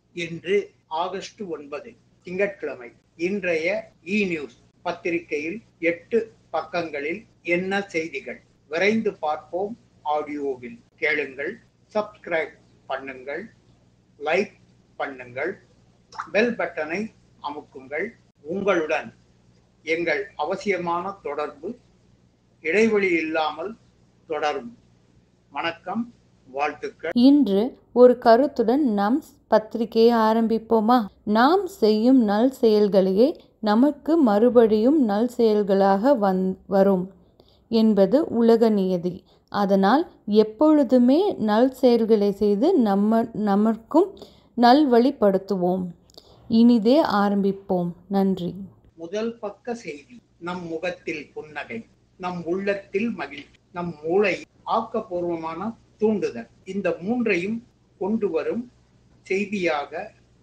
இன்று ஆகஸ்ட் ஒன்பது திங்கட்கிழமை இன்றைய இ நியூஸ் பத்திரிகையில் எட்டு பக்கங்களில் என்ன செய்திகள் விரைந்து பார்ப்போம் ஆடியோவில் கேளுங்கள் சப்ஸ்கிரைப் பண்ணுங்கள் லைக் பண்ணுங்கள் பெல் பட்டனை அமுக்குங்கள் உங்களுடன் எங்கள் அவசியமான தொடர்பு இடைவெளி இல்லாமல் தொடரும் வணக்கம் வாழ்த்துக்கள் இன்று ஒரு கருத்துடன் நாம் பத்திரிகையை ஆரம்பிப்போமா நாம் செய்யும் நல் செயல்களையே நமக்கு மறுபடியும் நல் செயல்களாக வந் வரும் என்பது உலக நியதி அதனால் எப்பொழுதுமே நல் செயல்களை செய்து நம்ம நமக்கும் நல்வழிப்படுத்துவோம் இனிதே ஆரம்பிப்போம் நன்றி முதல் பக்க செய்தி நம் முகத்தில் புன்னகை நம் உள்ளத்தில் மகிழ்ச்சி நம் மூளை ஆக்கப்பூர்வமான தூண்டுதல் இந்த மூன்றையும் கொண்டு வரும் செய்தியாக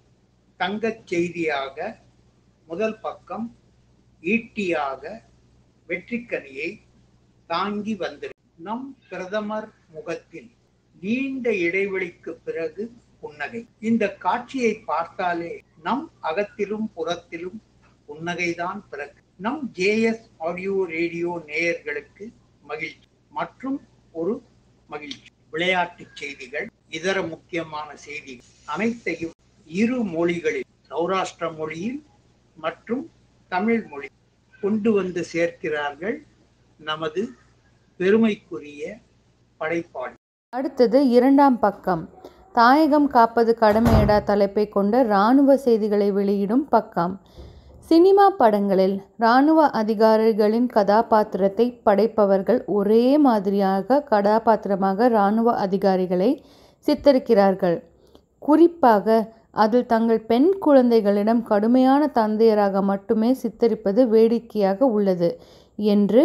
தங்கச் செய்தியாக முதல் பக்கம் ஈட்டியாக வெற்றிக்கனியை தாங்கி வந்திரு நம் பிரதமர் முகத்தில் நீண்ட இடைவெளிக்கு பிறகு புன்னகை இந்த காட்சியை பார்த்தாலே நம் அகத்திலும் புறத்திலும் புன்னகைதான் பிறகு நம் ஜேஎஸ் ஆடியோ ரேடியோ நேயர்களுக்கு மகிழ்ச்சி மற்றும் ஒரு மகிழ்ச்சி விளையாட்டுச் செய்திகள் இதர முக்கியமான செய்திகள் அனைத்தையும் இரு மொழிகளில் சௌராஷ்டிர மொழியில் மற்றும் தமிழ் மொழி கொண்டு வந்து சேர்க்கிறார்கள் நமது பெருமைக்குரிய படைப்பாளி அடுத்தது இரண்டாம் பக்கம் தாயகம் காப்பது கடமையடா தலைப்பை கொண்ட இராணுவ செய்திகளை வெளியிடும் பக்கம் சினிமா படங்களில் இராணுவ அதிகாரிகளின் கதாபாத்திரத்தை படைப்பவர்கள் ஒரே மாதிரியாக கதாபாத்திரமாக இராணுவ அதிகாரிகளை சித்தரிக்கிறார்கள் குறிப்பாக அதில் தங்கள் பெண் குழந்தைகளிடம் கடுமையான தந்தையராக மட்டுமே சித்தரிப்பது வேடிக்கையாக உள்ளது என்று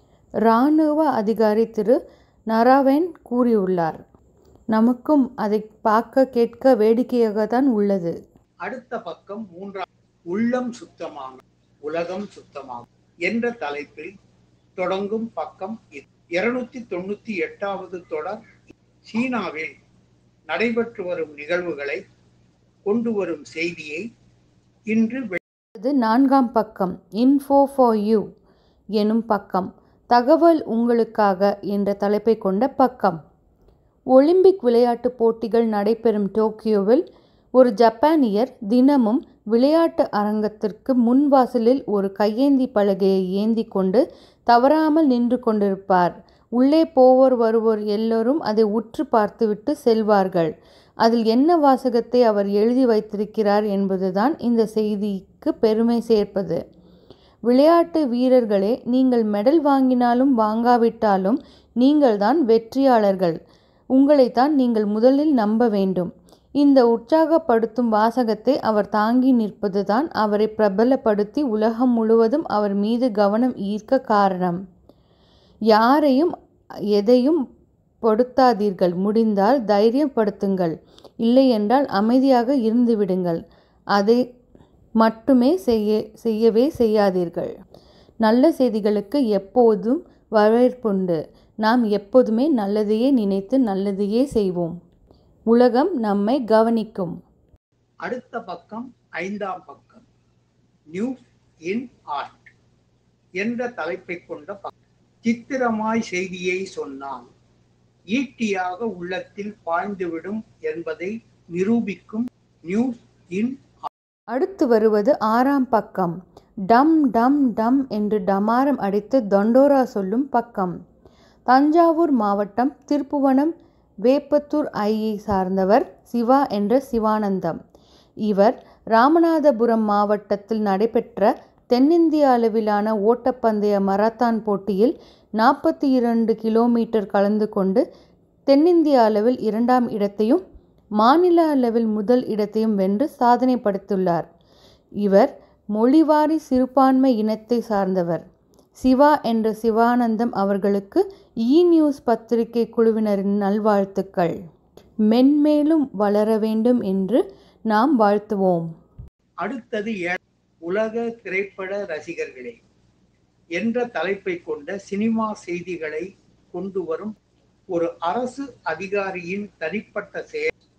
இராணுவ அதிகாரி திரு நராவேன் கூறியுள்ளார் நமக்கும் அதை பார்க்க கேட்க வேடிக்கையாக தான் உள்ளது அடுத்த பக்கம் மூன்றாம் உள்ளம் சுத்தமாக உலகம் சுத்தமாகும் என்ற தலைப்பில் தொடங்கும் பக்கம் இது இருநூத்தி தொண்ணூத்தி எட்டாவது தொடர் சீனாவில் நடைபெற்று வரும் நிகழ்வுகளை கொண்டு வரும் செய்தியை இன்று இது நான்காம் பக்கம் இன்ஃபோ ஃபார் யூ எனும் பக்கம் தகவல் உங்களுக்காக என்ற தலைப்பை கொண்ட பக்கம் ஒலிம்பிக் விளையாட்டுப் போட்டிகள் நடைபெறும் டோக்கியோவில் ஒரு ஜப்பானியர் தினமும் விளையாட்டு அரங்கத்திற்கு முன்வாசலில் ஒரு கையேந்தி பலகையை ஏந்தி கொண்டு தவறாமல் நின்று கொண்டிருப்பார் உள்ளே போவோர் வருவோர் எல்லோரும் அதை உற்று பார்த்துவிட்டு செல்வார்கள் அதில் என்ன வாசகத்தை அவர் எழுதி வைத்திருக்கிறார் என்பதுதான் இந்த செய்திக்கு பெருமை சேர்ப்பது விளையாட்டு வீரர்களே நீங்கள் மெடல் வாங்கினாலும் வாங்காவிட்டாலும் நீங்கள்தான் வெற்றியாளர்கள் உங்களைத்தான் நீங்கள் முதலில் நம்ப வேண்டும் இந்த உற்சாகப்படுத்தும் வாசகத்தை அவர் தாங்கி நிற்பதுதான் அவரை பிரபலப்படுத்தி உலகம் முழுவதும் அவர் மீது கவனம் ஈர்க்க காரணம் யாரையும் எதையும் படுத்தாதீர்கள் முடிந்தால் தைரியப்படுத்துங்கள் இல்லையென்றால் அமைதியாக இருந்து விடுங்கள் அதை மட்டுமே செய்ய செய்யவே செய்யாதீர்கள் நல்ல செய்திகளுக்கு எப்போதும் வரவேற்புண்டு நாம் எப்போதுமே நல்லதையே நினைத்து நல்லதையே செய்வோம் உலகம் நம்மை கவனிக்கும் அடுத்த பக்கம் ஐந்தாம் பக்கம் நியூஸ் இன் ஆர்ட் என்ற தலைப்பை கொண்ட பக்கம் சித்திரமாய் செய்தியை சொன்னால் ஈட்டியாக உள்ளத்தில் பாய்ந்துவிடும் என்பதை நிரூபிக்கும் நியூஸ் இன் அடுத்து வருவது ஆறாம் பக்கம் டம் டம் டம் என்று டமாரம் அடித்து தொண்டோரா சொல்லும் பக்கம் தஞ்சாவூர் மாவட்டம் திருப்புவனம் வேப்பத்தூர் ஐயை சார்ந்தவர் சிவா என்ற சிவானந்தம் இவர் ராமநாதபுரம் மாவட்டத்தில் நடைபெற்ற தென்னிந்திய அளவிலான ஓட்டப்பந்தய மராத்தான் போட்டியில் நாற்பத்தி இரண்டு கிலோமீட்டர் கலந்து கொண்டு தென்னிந்திய அளவில் இரண்டாம் இடத்தையும் மாநில அளவில் முதல் இடத்தையும் வென்று சாதனை படைத்துள்ளார் இவர் மொழிவாரி சிறுபான்மை இனத்தை சார்ந்தவர் சிவா என்ற சிவானந்தம் அவர்களுக்கு இ நியூஸ் பத்திரிகை குழுவினரின் நல்வாழ்த்துக்கள் மென்மேலும் வளர வேண்டும் என்று நாம் வாழ்த்துவோம் அடுத்தது ஏ- உலக திரைப்பட ரசிகர்களே என்ற தலைப்பை கொண்ட சினிமா செய்திகளை கொண்டு வரும் ஒரு அரசு அதிகாரியின் தனிப்பட்ட செயல்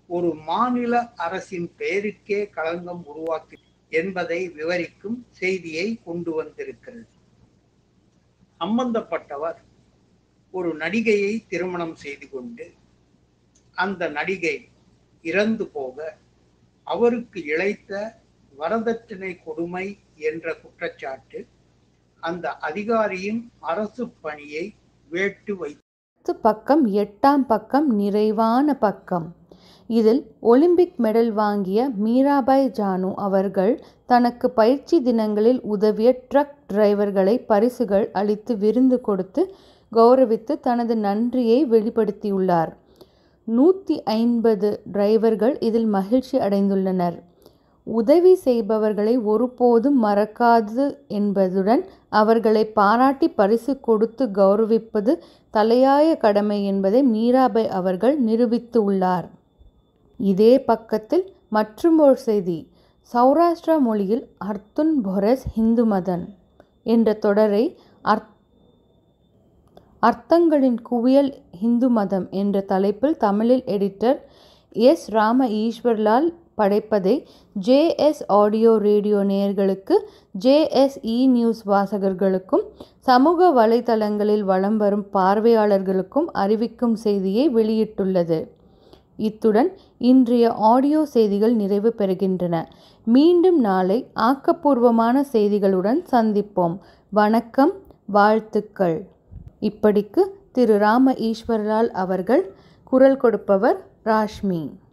ஒரு மாநில அரசின் பெயருக்கே களங்கம் உருவாக்கி என்பதை விவரிக்கும் செய்தியை கொண்டு வந்திருக்கிறது சம்பந்தப்பட்டவர் ஒரு நடிகையை திருமணம் செய்து கொண்டு அந்த நடிகை இறந்து போக அவருக்கு இழைத்த வரதட்சணை கொடுமை என்ற குற்றச்சாட்டு அந்த அதிகாரியின் அரசு பணியை வேட்டு வைத்து பத்து பக்கம் எட்டாம் பக்கம் நிறைவான பக்கம் இதில் ஒலிம்பிக் மெடல் வாங்கிய மீராபாய் ஜானு அவர்கள் தனக்கு பயிற்சி தினங்களில் உதவிய ட்ரக் டிரைவர்களை பரிசுகள் அளித்து விருந்து கொடுத்து கௌரவித்து தனது நன்றியை வெளிப்படுத்தியுள்ளார் நூற்றி ஐம்பது டிரைவர்கள் இதில் மகிழ்ச்சி அடைந்துள்ளனர் உதவி செய்பவர்களை ஒருபோதும் மறக்காது என்பதுடன் அவர்களை பாராட்டி பரிசு கொடுத்து கௌரவிப்பது தலையாய கடமை என்பதை மீராபாய் அவர்கள் நிரூபித்து உள்ளார் இதே பக்கத்தில் மற்றுமொரு செய்தி சௌராஷ்டிரா மொழியில் அர்த்துன் பொரஸ் இந்து மதன் என்ற தொடரை அர்த் அர்த்தங்களின் குவியல் இந்து மதம் என்ற தலைப்பில் தமிழில் எடிட்டர் எஸ் ராம ஈஸ்வர்லால் படைப்பதை ஜேஎஸ் ஆடியோ ரேடியோ நேயர்களுக்கு ஜேஎஸ்இ நியூஸ் வாசகர்களுக்கும் சமூக வலைதளங்களில் வலம் வரும் பார்வையாளர்களுக்கும் அறிவிக்கும் செய்தியை வெளியிட்டுள்ளது இத்துடன் இன்றைய ஆடியோ செய்திகள் நிறைவு பெறுகின்றன மீண்டும் நாளை ஆக்கப்பூர்வமான செய்திகளுடன் சந்திப்போம் வணக்கம் வாழ்த்துக்கள் இப்படிக்கு திரு ராம ஈஸ்வரலால் அவர்கள் குரல் கொடுப்பவர் ராஷ்மி